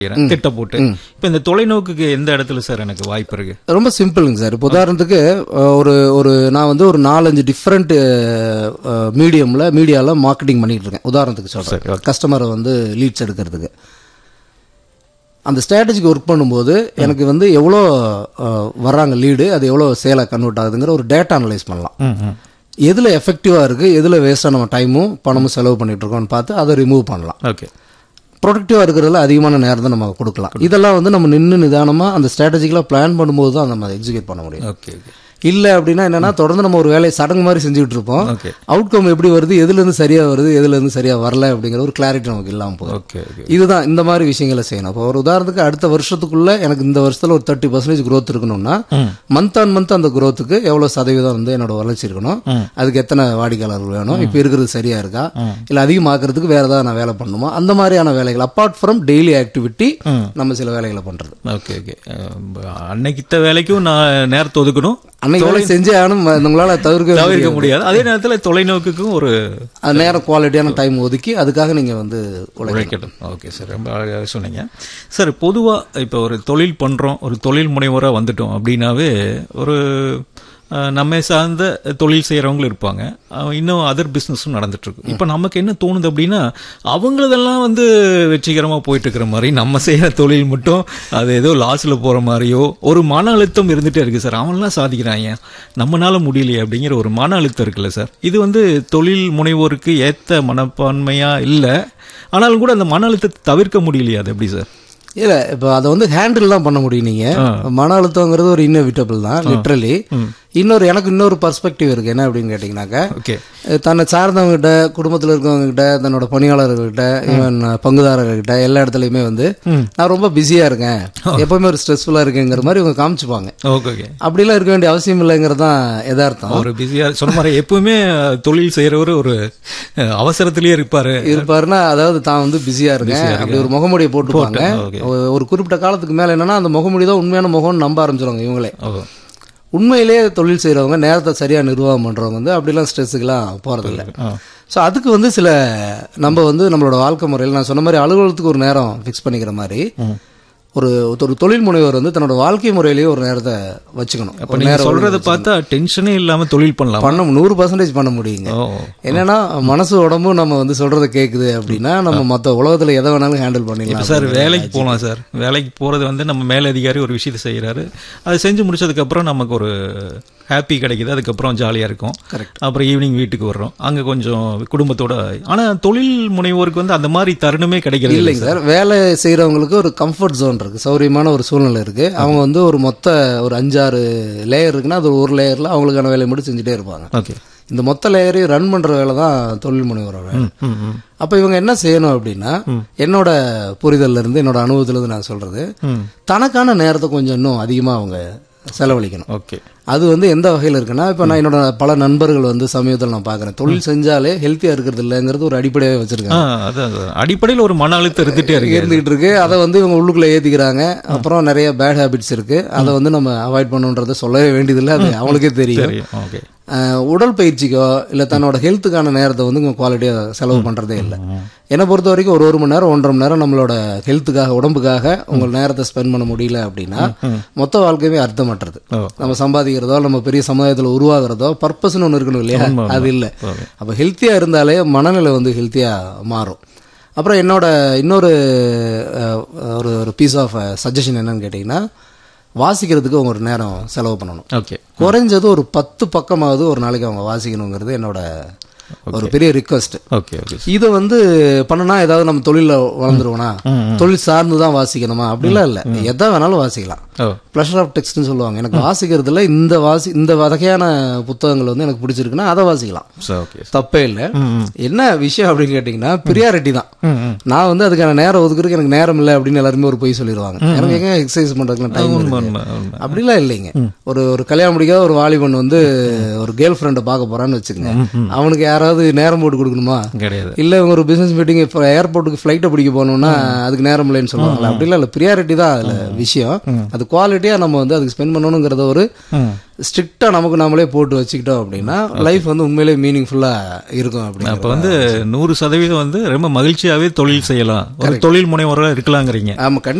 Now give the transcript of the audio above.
திட்டம் போட்டு இப்ப இந்த தொலைநோக்குக்கு எந்த இடத்துல சார் எனக்கு வாய்ப்பு இருக்கு ரொம்ப சிம்பிளுங்க சார் இப்போ உதாரணத்துக்கு அஹ், ஒரு ஒரு நான் வந்து ஒரு நாலஞ்சு டிஃப்ரெண்ட் மீடியமில் மீடியாவில் மார்க்கெட்டிங் பண்ணிட்டு இருக்கேன் உதாரணத்துக்கு சரி, சொல்கிறேன் கஸ்டமரை வந்து லீட்ஸ் எடுக்கிறதுக்கு அந்த ஸ்ட்ராட்டஜிக்கு ஒர்க் பண்ணும்போது எனக்கு வந்து எவ்வளோ அஹ், வர்றாங்க லீடு அது எவ்வளோ சேலாக கன்வெர்ட் ஆகுதுங்கிற ஒரு டேட்டா அனலைஸ் பண்ணலாம் ம், ம். எதில் எஃபெக்டிவாக இருக்குது எதில் வேஸ்ட்டாக நம்ம டைமும் பணமும் செலவு பண்ணிட்டு இருக்கோம்னு பார்த்து அதை ரிமூவ் பண்ணலாம் ஓகே ப்ரொடக்டிவாக இருக்கிறதுல அதிகமான நேரம் தான் நம்ம கொடுக்கலாம் இதெல்லாம் வந்து நம்ம நின்று நிதானமாக அந்த ஸ்ட்ராட்டஜிக்கலாக பிளான் பண்ணும்போது தான் நம்ம எக்ஸிக்யூட் பண்ண முடியும் ஓகே ஓகே இல்லை அப்படின்னா என்னன்னா தொடர்ந்து நம்ம ஒரு வேலையை சடங்கு மாதிரி செஞ்சுட்டு இருப்போம் ஓகே அவுட்கம் எப்படி வருது எதுலேருந்து சரியாக வருது எதுலேருந்து சரியாக வரல அப்படிங்கிற ஒரு கிளாரிட்டி நமக்கு இல்லாமல் போகுது ஓகே ஓகே இதுதான் இந்த மாதிரி விஷயங்களை செய்யணும் இப்போ ஒரு உதாரணத்துக்கு அடுத்த வருஷத்துக்குள்ள எனக்கு இந்த வருஷத்துல ஒரு தேர்ட்டி பர்சன்டேஜ் growth இருக்கணும்னா மந்த் ஆன் மந்த் அந்த growthக்கு எவ்வளவு சதவீதம் வந்து என்னோட வளர்ச்சி இருக்கணும் அதுக்கு எத்தனை வாடிக்கையாளர்கள் வேணும் இப்போ இருக்கிறது சரியா இருக்கா இல்ல அதிகமாக்குறதுக்கு வேற ஏதாவது நான் வேலை பண்ணணுமா அந்த மாதிரியான வேலைகள் அப்பார்ட் ஃப்ரம் டெய்லி ஆக்டிவிட்டி நம்ம சில வேலைகளை பண்றது ஓகே ஓகே அன்னைக்கிட்ட வேலைக்கும் நான் நேரத்தை ஒதுக்கணும் அன்னைக்கு வேலை செஞ்சே ஆகணும் உங்களால தவிர்க்க தவிர்க்க முடியாது அதே நேரத்துல தொலைநோக்குக்கும் ஒரு அது நேரம் குவாலிட்டியான டைம் ஒதுக்கி அதுக்காக நீங்க வந்து உழைக்கணும் உழைக்கட்டும் ஓகே சார் ரொம்ப அழகாக சொன்னீங்க சார் பொதுவாக இப்போ ஒரு தொழில் பண்ணுறோம் ஒரு தொழில் முனைவோராக வந்துட்டோம் அப்படின்னாவே ஒரு அஹ், நம்மை சார்ந்த தொழில் செய்கிறவங்களும் இருப்பாங்க அஹ், இன்னும் அதர் பிஸ்னஸும் நடந்துட்டுருக்கு இப்போ நமக்கு என்ன தோணுது அப்படின்னா அவங்களதெல்லாம் வந்து வெற்றிகரமாக போயிட்டு இருக்கிற மாதிரி நம்ம செய்கிற தொழில் மட்டும் அது ஏதோ லாஸில் போகிற மாதிரியோ ஒரு மன அழுத்தம் இருந்துகிட்டே இருக்குது சார் அவன்லாம் சாதிக்கிறாங்க நம்மனால முடியலையே அப்படிங்கிற ஒரு மன அழுத்தம் இருக்குல்ல சார் இது வந்து தொழில் முனைவோருக்கு ஏற்ற மனப்பான்மையாக இல்லை ஆனாலும் கூட அந்த மன அழுத்தத்தை தவிர்க்க முடியலையா அது எப்படி சார் இல்ல இப்போ அதை வந்து ஹேண்டில் தான் பண்ண முடியும் நீங்க மன அழுத்தங்கிறது ஒரு இன்னவிட்டபிள் தான் லிட்ரலி இன்னொரு எனக்கு இன்னொரு பர்ஸ்பெக்டிவ் இருக்கு என்ன அப்படின்னு கேட்டிங்கனாக்கா ஓகே அஹ் தன்னை சார்ந்தவங்ககிட்ட குடும்பத்தில் இருக்கவங்ககிட்ட தன்னோட பணியாளர்கள்கிட்ட ஈவன் பங்குதாரர்கள்கிட்ட எல்லா இடத்துலையுமே வந்து நான் ரொம்ப பிஸியா இருக்கேன் எப்பவுமே ஒரு ஸ்ட்ரெஸ்ஃபுல்லா இருக்கேங்கிற மாதிரி இவங்க காமிச்சுப்பாங்க ஓகே ஓகே அப்படிலாம் இருக்க வேண்டிய அவசியம் இல்லைங்கிறது தான் யதார்த்தம் ஒரு பிஸியா சொன்ன மாதிரி எப்பவுமே அஹ், தொழில் செய்யறவர் ஒரு அஹ், அவசரத்திலேயே இருப்பாரு இருப்பாருன்னா அதாவது தான் வந்து பிஸியா இருக்கேன் அப்படி ஒரு முகமூடியை போட்டுப்பாங்க ஓகே ஒரு- ஒரு குறிப்பிட்ட காலத்துக்கு மேல என்னன்னா அந்த முகமூடி தான் உண்மையான முகம்னு நம்ப ஆரம்பிச்சிருவாங்க இவங்களே ஓ உண்மையிலேயே தொழில் செய்றவங்க நேரத்தை சரியா நிர்வாகம் பண்றவங்க வந்து அப்படிலாம் ஸ்ட்ரெஸ்ஸுக்கெல்லாம் போறதில்ல ஆ. ஸோ அதுக்கு வந்து சில நம்ம வந்து நம்மளோட வாழ்க்கை முறையில் நான் சொன்ன மாதிரி அலுவலகத்துக்கு ஒரு நேரம் ஃபிக்ஸ் பண்ணிக்கிற மாதிரி ஒரு ஒரு தொழில் முனைவர் வந்து தன்னோட வாழ்க்கை முறையிலேயே ஒரு நேரத்தை வச்சுக்கணும் அப்ப ஒரு நீங்க நேரம் சொல்றத பார்த்தா டென்ஷனே இல்லாம தொழில் பண்ணலாம் பண்ண நூறு பர்சன்டேஜ் பண்ண முடியுங்க ஓ என்னன்னா மனசு உடம்பும் நம்ம வந்து சொல்றத கேக்குது அப்படின்னா நம்ம மற்ற உலகத்துல எதை வேணாலும் ஹேண்டில் இப்ப பண்ணிடலாம் சார் வேலைக்கு போகலாம் சார் வேலைக்கு போறது வந்து நம்ம மேலதிகாரி ஒரு விஷயத்தை செய்யறாரு அதை செஞ்சு முடிச்சதுக்கு அப்புறம் நமக்கு ஒரு ஹாப்பி கிடைக்குது அதுக்கப்புறம் ஜாலியா இருக்கும் அப்புறம் ஈவினிங் வீட்டுக்கு வர்றோம் அங்க கொஞ்சம் குடும்பத்தோட ஆனா தொழில் முனைவோருக்கு வந்து அந்த மாதிரி தருணமே கிடைக்கிறது இல்லை இல்லைங்க சார் வேலை செய்யறவங்களுக்கு ஒரு கம்ஃபர்ட் ஜோன் இருக்கு சௌரியமான ஒரு சூழ்நிலை இருக்கு அவங்க வந்து ஒரு மொத்த ஒரு அஞ்சாறு லேயர் இருக்குன்னா அது ஒரு லேயர்ல அவங்களுக்கான வேலையை மட்டும் செஞ்சுட்டே இருப்பாங்க ஓகே இந்த மொத்த லேயரையும் ரன் பண்ற வேலை தான் தொழில் முனைவரோட வேலை ம் ம் அப்ப இவங்க என்ன செய்யணும் அப்படின்னா என்னோட புரிதல்ல இருந்து என்னோட அனுபவத்துல இருந்து நான் சொல்றது ம் தனக்கான நேரத்தை கொஞ்சம் இன்னும் அதிகமா அவங்க செலவழிக்கணும் ஓகே அது வந்து எந்த வகையில் இருக்குன்னா இப்போ நான் என்னோட பல நண்பர்கள் வந்து சமயத்தில் நான் பார்க்குறேன் தொழில் செஞ்சாலே ஹெல்த்தியாக இருக்கிறது இல்லைங்கிறது ஒரு அடிப்படையாகவே ஆ வச்சிருக்காங்க அதான் அதான். அடிப்படையில் ஒரு மன அழுத்தம் இருந்துட்டே இருக்கு இருந்துகிட்டு இருக்கு அதை வந்து இவங்க உள்ளுக்குள்ள ஏத்திக்கிறாங்க அப்புறம் நிறைய பேட் ஹேபிட்ஸ் இருக்கு அதை வந்து நம்ம அவாய்ட் பண்ணுன்றதை சொல்லவே வேண்டியதில்லை அது அவங்களுக்கே தெரியும் தெரியும் ஓகே அஹ், உடல் பயிற்சிக்கோ இல்லை தன்னோட ஹெல்த்துக்கான நேரத்தை வந்து இவங்க குவாலிட்டியாக செலவு பண்ணுறதே இல்லை என்னை பொறுத்த வரைக்கும் ஒரு ஒரு மணி நேரம் ஒன்றரை மணி நேரம் நம்மளோட ஹெல்த்துக்காக உடம்புக்காக உங்கள் நேரத்தை ஸ்பெண்ட் பண்ண முடியல அப்படின்னா மொத்த வாழ்க்கையுமே அர்த்தமற்றது ஓ. நம்ம சம்பாதிக்கிறதோ நம்ம பெரிய சமுதாயத்தில் உருவாகிறதோ பர்பஸ்னு ஒன்று இருக்கணும் இல்லையா அது இல்லை ஓகே. அப்போ ஹெல்த்தியாக இருந்தாலே மனநிலை வந்து ஹெல்த்தியாக மாறும் அப்புறம் என்னோட இன்னொரு அஹ், ஒரு ஒரு பீஸ் ஆஃப் சஜஷன் என்னன்னு கேட்டிங்கன்னா வாசிக்கிறதுக்கு அவங்க ஒரு நேரம் செலவு பண்ணணும் ஓகே குறைஞ்சது ஒரு பத்து பக்கமாவது ஒரு நாளைக்கு அவங்க வாசிக்கணுங்கிறது என்னோட ஒரு பெரிய ரிக்வஸ்ட் ஓகே ஓகே இதை வந்து பண்ணுனா ஏதாவது நம்ம தொழில வளர்ந்துருவோனா தொழில் சார்ந்து தான் வாசிக்கணுமா அப்படிலாம் இல்லை எதை வேணாலும் வாசிக்கலாம் ஓ ப்ளஷர் ஆஃப் டெக்ஸ்ட்னு சொல்லுவாங்க எனக்கு வாசிக்கிறதுல இந்த வாசி இந்த வகையான புத்தகங்கள் வந்து எனக்கு பிடிச்சிருக்குன்னா அதை வாசிக்கலாம் சார் ஓகே தப்பே இல்லை என்ன விஷயம் அப்படின்னு கேட்டிங்கன்னா ப்ரியாரிட்டி தான் ம் ம் நான் வந்து அதுக்கான நேரம் ஒதுக்குறதுக்கு எனக்கு நேரம் இல்லை அப்படின்னு எல்லாருமே ஒரு பொய் சொல்லிடுவாங்க எனக்கு எங்க எக்ஸசைஸ் பண்றதுக்குலாம் டைம் உண்மை இருக்கு உண்மை உண்மை அப்படிலாம் இல்லைங்க ஒரு ஒரு கல்யாணம் முடிக்காத ஒரு வாலிபன் வந்து ஒரு கேர்ள் ஃப்ரெண்டை பார்க்க போறான்னு வச்சுக்கோங்க அவனுக்கு யாராவது நேரம் போட்டு கொடுக்கணுமா கிடையாது இல்ல இவங்க ஒரு பிசினஸ் மீட்டிங் இப்போ ஏர்போர்ட்டுக்கு ஃபிளைட்டை பிடிக்க போகணும்னா அதுக்கு நேரம் இல்லைன்னு சொல்லுவாங்களா அப்படிலாம் இல்லை ப்ரியாரிட்டி தான் அதுல விஷயம் அது குவாலிட்டியாக நம்ம வந்து அதுக்கு ஸ்பெண்ட் பண்ணணுங்கிறத ஒரு ம். ஸ்ட்ரிக்டாக நமக்கு நாமளே போட்டு வச்சுக்கிட்டோம் அப்படின்னா லைஃப் வந்து உண்மையிலே மீனிங்ஃபுல்லாக இருக்கும் அப்படின்னு அப்ப வந்து நூறு சதவீதம் வந்து ரொம்ப மகிழ்ச்சியாவே தொழில் செய்யலாம் ஒரு தொழில் முனைவராக இருக்கலாங்கிறீங்க ஆமாம்